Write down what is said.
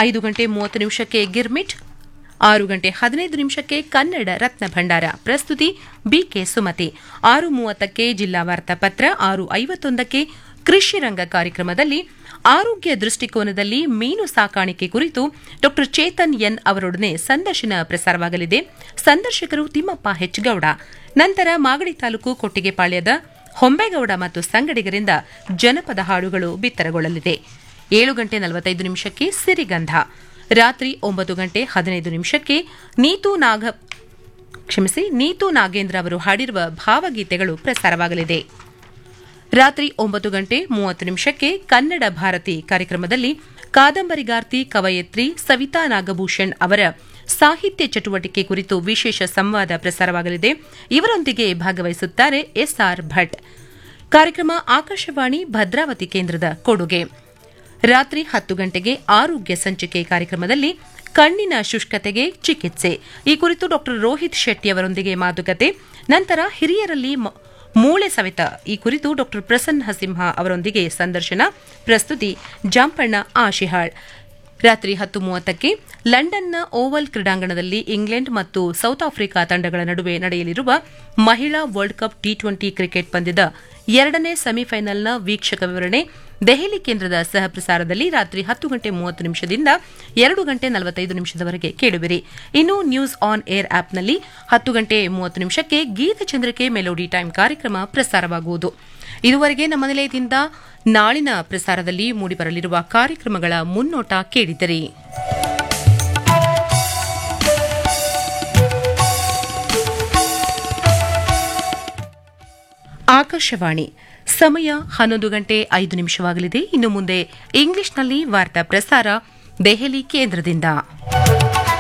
ಐದು ಗಂಟೆ ಮೂವತ್ತು ನಿಮಿಷಕ್ಕೆ ಗಿರ್ಮಿಟ್ ಆರು ಗಂಟೆ ಹದಿನೈದು ನಿಮಿಷಕ್ಕೆ ಕನ್ನಡ ರತ್ನ ಭಂಡಾರ ಪ್ರಸ್ತುತಿ ಬಿಕೆ ಸುಮತಿ ಆರು ಮೂವತ್ತಕ್ಕೆ ಜಿಲ್ಲಾ ವಾರ್ತಾಪತ್ರ ಆರು ಐವತ್ತೊಂದಕ್ಕೆ ಕೃಷಿ ರಂಗ ಕಾರ್ಯಕ್ರಮದಲ್ಲಿ ಆರೋಗ್ಯ ದೃಷ್ಟಿಕೋನದಲ್ಲಿ ಮೀನು ಸಾಕಾಣಿಕೆ ಕುರಿತು ಡಾ ಚೇತನ್ ಎನ್ ಅವರೊಡನೆ ಸಂದರ್ಶನ ಪ್ರಸಾರವಾಗಲಿದೆ ಸಂದರ್ಶಕರು ತಿಮ್ಮಪ್ಪ ಹೆಚ್ಗೌಡ ನಂತರ ಮಾಗಡಿ ತಾಲೂಕು ಕೊಟ್ಟಿಗೆಪಾಳ್ಯದ ಹೊಂಬೇಗೌಡ ಮತ್ತು ಸಂಗಡಿಗರಿಂದ ಜನಪದ ಹಾಡುಗಳು ಬಿತ್ತರಗೊಳ್ಳಲಿದೆ ಏಳು ಗಂಟೆ ನಲವತ್ತೈದು ನಿಮಿಷಕ್ಕೆ ಸಿರಿಗಂಧ ರಾತ್ರಿ ಒಂಬತ್ತು ಗಂಟೆ ಹದಿನೈದು ನಿಮಿಷಕ್ಕೆ ನೀತು ನಾಗ ಕ್ಷಮಿಸಿ ನೀತು ನಾಗೇಂದ್ರ ಅವರು ಹಾಡಿರುವ ಭಾವಗೀತೆಗಳು ಪ್ರಸಾರವಾಗಲಿದೆ ರಾತ್ರಿ ಒಂಬತ್ತು ಗಂಟೆ ಮೂವತ್ತು ನಿಮಿಷಕ್ಕೆ ಕನ್ನಡ ಭಾರತಿ ಕಾರ್ಯಕ್ರಮದಲ್ಲಿ ಕಾದಂಬರಿಗಾರ್ತಿ ಕವಯತ್ರಿ ಸವಿತಾ ನಾಗಭೂಷಣ್ ಅವರ ಸಾಹಿತ್ಯ ಚಟುವಟಿಕೆ ಕುರಿತು ವಿಶೇಷ ಸಂವಾದ ಪ್ರಸಾರವಾಗಲಿದೆ ಇವರೊಂದಿಗೆ ಭಾಗವಹಿಸುತ್ತಾರೆ ಎಸ್ಆರ್ ಭಟ್ ಕಾರ್ಯಕ್ರಮ ಆಕಾಶವಾಣಿ ಭದ್ರಾವತಿ ಕೇಂದ್ರದ ಕೊಡುಗೆ ರಾತ್ರಿ ಹತ್ತು ಗಂಟೆಗೆ ಆರೋಗ್ಯ ಸಂಚಿಕೆ ಕಾರ್ಯಕ್ರಮದಲ್ಲಿ ಕಣ್ಣಿನ ಶುಷ್ಕತೆಗೆ ಚಿಕಿತ್ಸೆ ಈ ಕುರಿತು ಡಾ ರೋಹಿತ್ ಶೆಟ್ಟಿ ಅವರೊಂದಿಗೆ ಮಾತುಕತೆ ನಂತರ ಹಿರಿಯರಲ್ಲಿ ಮ- ಮೂಳೆ ಸವೆತ ಈ ಕುರಿತು ಡಾ ಪ್ರಸನ್ನ ಹಸಿಂಹ ಅವರೊಂದಿಗೆ ಸಂದರ್ಶನ ಪ್ರಸ್ತುತಿ ಜಾಂಪಣ್ಣ ಆಶಿಹಾಳ್ ರಾತ್ರಿ ಹತ್ತು ಮೂವತ್ತಕ್ಕೆ ಲಂಡನ್ನ ಓವಲ್ ಕ್ರೀಡಾಂಗಣದಲ್ಲಿ ಇಂಗ್ಲೆಂಡ್ ಮತ್ತು ಸೌತ್ ಆಫ್ರಿಕಾ ತಂಡಗಳ ನಡುವೆ ನಡೆಯಲಿರುವ ಮಹಿಳಾ world cup T twenty cricket ಪಂದ್ಯದ ಎರಡನೇ ಸೆಮಿಫೈನಲ್ನ ವೀಕ್ಷಕ ವಿವರಣೆ ದೆಹಲಿ ಕೇಂದ್ರದ ಸಹ ಪ್ರಸಾರದಲ್ಲಿ ರಾತ್ರಿ ಹತ್ತು ಗಂಟೆ ಮೂವತ್ತು ನಿಮಿಷದಿಂದ ಎರಡು ಗಂಟೆ ನಲವತ್ತೈದು ನಿಮಿಷದವರೆಗೆ ಕೇಳುವಿರಿ ಇನ್ನು ನ್ಯೂಸ್ ಆನ್ ಏರ್ ಆಪ್ನಲ್ಲಿ ಹತ್ತು ಗಂಟೆ ಮೂವತ್ತು ನಿಮಿಷಕ್ಕೆ ಗೀತಚಂದ್ರಿಕೆ ಮೆಲೋಡಿ ಟೈಮ್ ಕಾರ್ಯಕ್ರಮ ಪ್ರಸಾರವಾಗುವುದು ಇದುವರೆಗೆ ನಮ್ಮ ನಿಲಯದಿಂದ ನಾಳಿನ ಪ್ರಸಾರದಲ್ಲಿ ಮೂಡಿಬರಲಿರುವ ಕಾರ್ಯಕ್ರಮಗಳ ಮುನ್ನೋಟ ಕೇಳಿದಿರಿ ಆಕಾಶವಾಣಿ ಸಮಯ ಹನ್ನೊಂದು ಗಂಟೆ ಐದು ನಿಮಿಷವಾಗಲಿದೆ ಇನ್ನು ಮುಂದೆ ಇಂಗ್ಲಿಷ್ನಲ್ಲಿ ವಾರ್ತಾ ಪ್ರಸಾರ ದೆಹಲಿ ಕೇಂದ್ರದಿಂದ